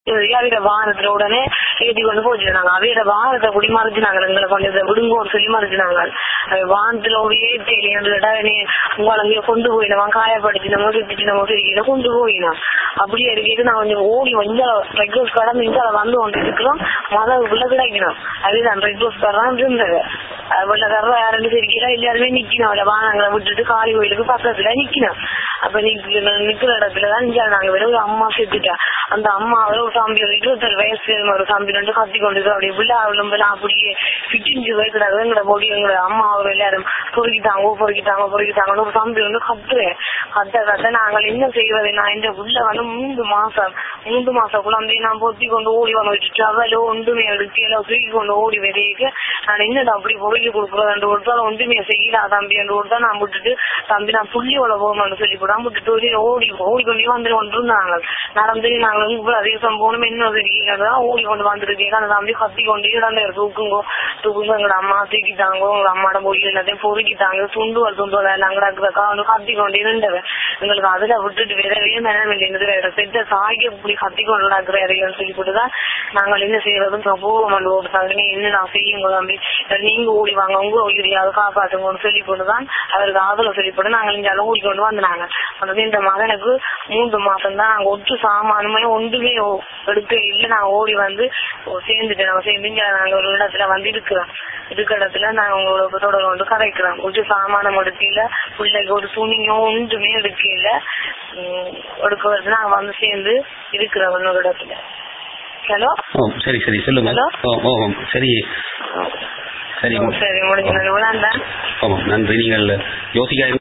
அவையோட வாரத்துல உடனே ஏற்றி கொண்டு போச்சுனாங்க அவையோட வாரத்தை குடி மறைச்சினாங்க எங்களை கொண்டு இதை விடுங்கோன்னு சொல்லி மறைச்சினாங்க வானத்துல ஒரு ஏற்றி இல்லையா உங்களை அங்கே கொண்டு போயிடுவான் காயப்படுத்தினமோ சுத்தினமோ தெரியல கொண்டு போயிடும் அப்படியே இருக்கிட்டு நான் கொஞ்சம் ஓடி கொஞ்சம் ரெட் ரோஸ் கடந்து இங்கே வந்து கொண்டு இருக்கிறோம் மதவுக்குள்ள கிடைக்கணும் அதுதான் ரெட் ரோஸ் கடலாம் இருந்தது வெள்ளக்காரர் யாருன்னு தெரியல எல்லாருமே நிக்கணும் அவளை வானங்களை விட்டுட்டு காளி கோயிலுக்கு பக்கத்துல நிக்கணும் அப்ப நிக்க நிக்கிற இடத்துலதான் இங்க நாங்க வெறும் ஒரு அம்மா செத்துட்டா அந்த அம்மா ஒரு தம்பி ஒரு இருபத்தொரு வயசு ஒரு தம்பி ரெண்டு கத்தி கொண்டு அப்படியே விழா விளம்பெல்லாம் அப்படியே பிடிஞ்சு வைக்கிறாங்க எங்களை பொடி எங்களை அம்மா அவர் எல்லாரும் பொறுக்கிட்டாங்க பொறுக்கிட்டாங்க பொறுக்கிட்டாங்க ஒரு தம்பி வந்து கத்துறேன் கத்த கத்த நாங்கள் என்ன செய்வது நான் இந்த உள்ள வந்து மூன்று மாசம் மூன்று மாசம் குழந்தைய நான் பொத்தி கொண்டு ஓடி வந்து வச்சுட்டு அவளோ ஒன்றுமே எடுக்கல தூக்கி கொண்டு ஓடி வரைக்க நான் என்னடா அப்படி பொறுக்கி கொடுக்குறது ரெண்டு கொடுத்தாலும் ஒன்றுமே செய்யலா தம்பி ரெண்டு கொடுத்தா நான் விட்டுட்டு தம்பி நான் புள்ளியோட போகணும்னு சொல்லி போடாம விட்டுட்டு ஒரு ஓடி ஓடி கொண்டு வந்து கொண்டு இருந்தாங்க நடந்து நாங்கள் இவ்வளவு அதிகம் போகணும் என்ன தெரியல ஓடி கொண்டு வந்துருக்கீங்க அந்த தம்பி கத்தி கொண்டு இடந்த தூக்குங்கோ தூக்குங்க எங்களோட அம்மா தூக்கிட்டாங்க உங்களோட அம்மாட மொழி எல்லாத்தையும் பொறுக்கிட்டாங்க துண்டுவல் துண்டுவல் எல்லாம் கிடக்குறக்கா வந்து கத்தி கொண்டு இருந்தவன் எங்களுக்கு அதுல விட்டுட்டு வேறவே மேடம் இல்லைன்னு வேற பெற்ற சாய்க்கு இப்படி கத்தி கொண்டு நடக்கிறேன் சொல்லி போட்டுதான் நாங்கள் என்ன செய்யறதும் போவோம் அந்த ஒரு தங்கனே என்ன நான் செய்யுங்க தம்பி நீங்க ஓடி வாங்க உங்க உயிரியாவது காப்பாற்றுங்கன்னு சொல்லி போட்டுதான் அவருக்கு ஆதரவு சொல்லி போட்டு நாங்கள் இங்க ஓடி கொண்டு வந்தாங்க அதாவது இந்த மகனுக்கு மூன்று மாசம் தான் நாங்க ஒட்டு சாமானுமே ஒன்றுமே எடுக்க இல்லை நான் ஓடி வந்து சேர்ந்துட்டேன் நம்ம சேர்ந்து இங்க நாங்க ஒரு இடத்துல வந்து இருக்கிறோம் இருக்கிற இடத்துல நாங்க உங்களோட தொடர்பு வந்து கரைக்கிறோம் ஒரு சாமானம் எடுக்கல பிள்ளைக்கு ஒரு துணியோ ஒன்றுமே எடுக்கல எடுக்க வந்து நாங்க வந்து சேர்ந்து இருக்கிறோம் இன்னொரு இடத்துல ஹலோ ஓ சரி சரி சொல்லுங்க Hello? ஓ ஓ ஓ, சரி சரி சரி முடிஞ்சு நான் ஆமாம் நன்றி நீங்கள் யோசிக்க